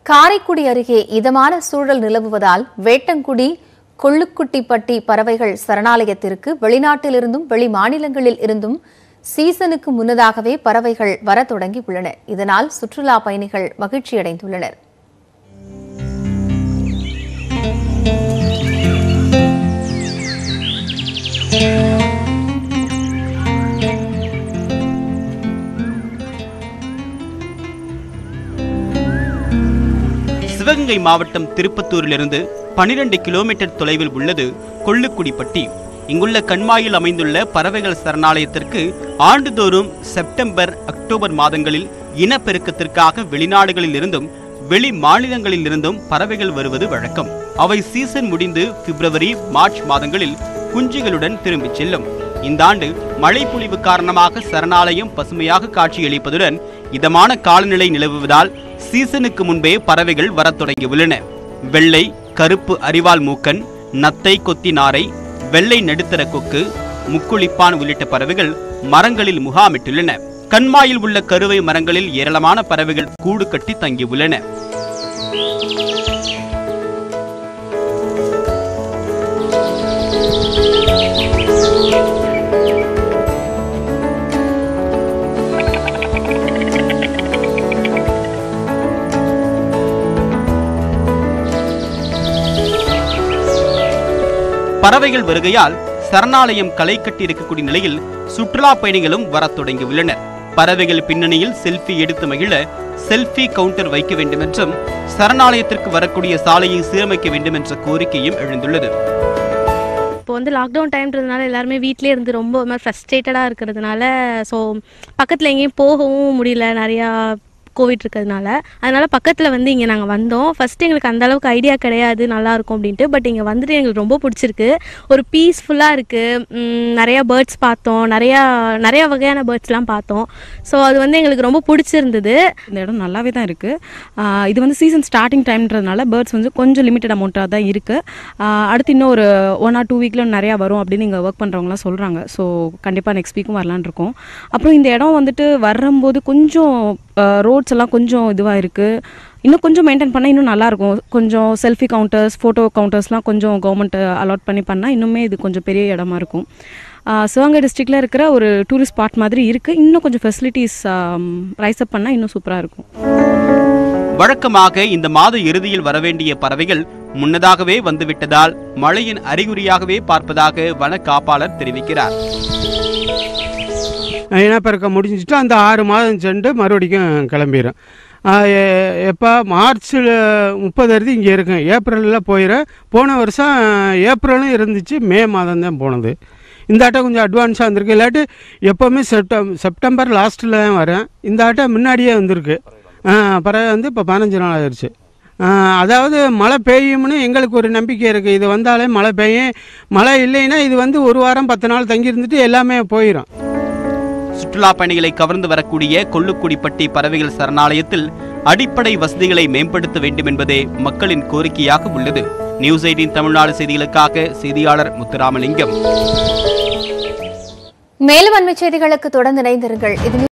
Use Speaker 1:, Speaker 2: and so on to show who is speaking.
Speaker 1: காரைக்குடி அருகே இதமான சூழல் நிலவுவதால் வேட்டங்குடி கொள்ளுக்குட்டிப்பட்டி பறவைகள் சரணாலயத்திற்கு வெளிநாட்டிலிருந்தும் வெளி மாநிலங்களில் இருந்தும் சீசனுக்கு முன்னதாகவே பறவைகள் வரத் தொடங்கி உள்ளன இதனால் சுற்றுலா பயணிகள் மகிழ்ச்சியடைந்துள்ளனர்
Speaker 2: சிவகங்கை மாவட்டம் திருப்பத்தூரிலிருந்து 12 கிலோமீட்டர் தொலைவில் உள்ளது கொள்ளுக்குடிப்பட்டி இங்குள்ள கண்மாயில் அமைந்துள்ள பறவைகள் சரணாலயத்திற்கு ஆண்டுதோறும் செப்டம்பர் அக்டோபர் மாதங்களில் இனப்பெருக்கத்திற்காக வெளிநாடுகளில் இருந்தும் வெளி மாநிலங்களில் இருந்தும் பறவைகள் வருவது வழக்கம் அவை சீசன் முடிந்து பிப்ரவரி மார்ச் மாதங்களில் குஞ்சுகளுடன் திரும்பிச் செல்லும் இந்த ஆண்டு மழை பொழிவு காரணமாக சரணாலயம் பசுமையாக காட்சியளிப்பதுடன் இதமான காலநிலை நிலவுவதால் சீசனுக்கு முன்பே பறவைகள் வரத் தொடங்கியுள்ளன வெள்ளை கருப்பு அரிவாள் மூக்கன் நத்தை கொத்தி நாரை வெள்ளை நடுத்தர கொக்கு முக்குளிப்பான் உள்ளிட்ட பறவைகள் மரங்களில் முகாமிட்டுள்ளன கண்மாயில் உள்ள கருவை மரங்களில் ஏராளமான பறவைகள் கூடு கட்டி தங்கியுள்ளன பறவைகள் வருகையால் சரணாலயம் களை கட்டி இருக்கக்கூடிய நிலையில் சுற்றுலா பயணிகளும் வரத் தொடங்கியுள்ளனர் பறவைகள் பின்னணியில் செல்ஃபி எடுத்து மகிழ செல்ஃபி கவுண்டர் வைக்க வேண்டும் என்றும் சரணாலயத்திற்கு வரக்கூடிய சாலையை சீரமைக்க வேண்டும் என்ற கோரிக்கையும் எழுந்துள்ளது
Speaker 3: இப்போ வந்து லாக்டவுன் டைம்ன்றதுனால எல்லாருமே வீட்டிலே இருந்து ரொம்ப ஒரு மாதிரி ஃப்ரஸ்ட்ரேட்டடாக இருக்கிறதுனால ஸோ பக்கத்தில் எங்கேயும் போகவும் முடியல நிறையா கோவிட் இருக்கிறதுனால அதனால பக்கத்தில் வந்து இங்கே நாங்கள் வந்தோம் ஃபஸ்ட்டு எங்களுக்கு அந்த அளவுக்கு ஐடியா கிடையாது நல்லா இருக்கும் அப்படின்ட்டு பட் இங்கே வந்துட்டு எங்களுக்கு ரொம்ப பிடிச்சிருக்கு ஒரு பீஸ்ஃபுல்லாக இருக்குது நிறையா பேர்ட்ஸ் பார்த்தோம் நிறையா நிறையா வகையான பேர்ட்ஸ்லாம் பார்த்தோம் ஸோ அது வந்து எங்களுக்கு ரொம்ப பிடிச்சிருந்தது
Speaker 4: இந்த இடம் நல்லாவே தான் இருக்குது இது வந்து சீசன் ஸ்டார்டிங் டைம்ன்றதுனால பேர்ட்ஸ் வந்து கொஞ்சம் லிமிட்டட் அமௌண்ட்டாக தான் இருக்குது அடுத்து இன்னும் ஒரு ஒன் ஆர் டூ வீக்கில் நிறையா வரும் அப்படின்னு இங்கே ஒர்க் பண்ணுறவங்களாம் சொல்கிறாங்க ஸோ கண்டிப்பாக நெக்ஸ்ட் வீக்கும் வரலான்னு இருக்கோம் அப்புறம் இந்த இடம் வந்துட்டு வரும்போது கொஞ்சம் ரோட்ஸ் எல்லாம் கொஞ்சம் இதுவாக இருக்குது இன்னும் கொஞ்சம் மெயின்டைன் பண்ணால் இன்னும் நல்லாயிருக்கும் கொஞ்சம் செல்ஃபி கவுண்டர்ஸ் ஃபோட்டோ கவுண்டர்ஸ்லாம் கொஞ்சம் கவர்மெண்ட் அலாட் பண்ணி பண்ணால் இன்னுமே இது கொஞ்சம் பெரிய இடமா இருக்கும் ஆஹ் சிவகங்கை டிஸ்ட்ரிக்டில் இருக்கிற ஒரு டூரிஸ்ட் ஸ்பாட் மாதிரி இருக்குது இன்னும் கொஞ்சம் ஃபெசிலிட்டிஸ் ரைஸ் அப் பண்ணால் இன்னும் சூப்பராக இருக்கும்
Speaker 2: வழக்கமாக இந்த மாத இறுதியில் வரவேண்டிய பறவைகள் முன்னதாகவே வந்துவிட்டதால் மழையின் அறிகுறியாகவே பார்ப்பதாக வன காப்பாளர் தெரிவிக்கிறார்
Speaker 5: இனப்பெருக்கம் முடிஞ்சிட்டு அந்த ஆறு மாதம் சென்று மறுபடியும் கிளம்பிடும் எப்போ மார்ச்சில் முப்பது அறுதி இங்கே இருக்கும் ஏப்ரலில் போயிடும் போன வருஷம் ஏப்ரலும் இருந்துச்சு மே மாதம் தான் போனது இந்த ஆட்டம் கொஞ்சம் அட்வான்ஸாக வந்திருக்கு இல்லாட்டி எப்போவுமே செப்டம் செப்டம்பர் லாஸ்ட்டில் தான் வரேன் இந்த ஆட்டம் முன்னாடியே வந்திருக்கு பறவை வந்து இப்போ பதினஞ்சு நாள் ஆயிடுச்சு ஆஹ் அதாவது மழை பெய்யும்னு எங்களுக்கு ஒரு நம்பிக்கை இருக்குது இது வந்தாலே மழை பெய்யும் மழை இல்லைன்னா இது வந்து ஒரு வாரம் பத்து நாள் தங்கி இருந்துட்டு எல்லாமே போயிடும்
Speaker 2: சுற்றுலா பயணிகளை கவர்ந்து வரக்கூடிய கொள்ளுக்குடிப்பட்டி பறவைகள் சரணாலயத்தில் அடிப்படை வசதிகளை மேம்படுத்த வேண்டும் என்பதே மக்களின் கோரிக்கையாக உள்ளது நியூஸ் எயிட்டின் தமிழ்நாடு செய்திகளுக்காக செய்தியாளர் முத்துராமலிங்கம்
Speaker 1: மேலும் அண்மைச் செய்திகளுக்கு தொடர்ந்து இணைந்திருங்கள் இது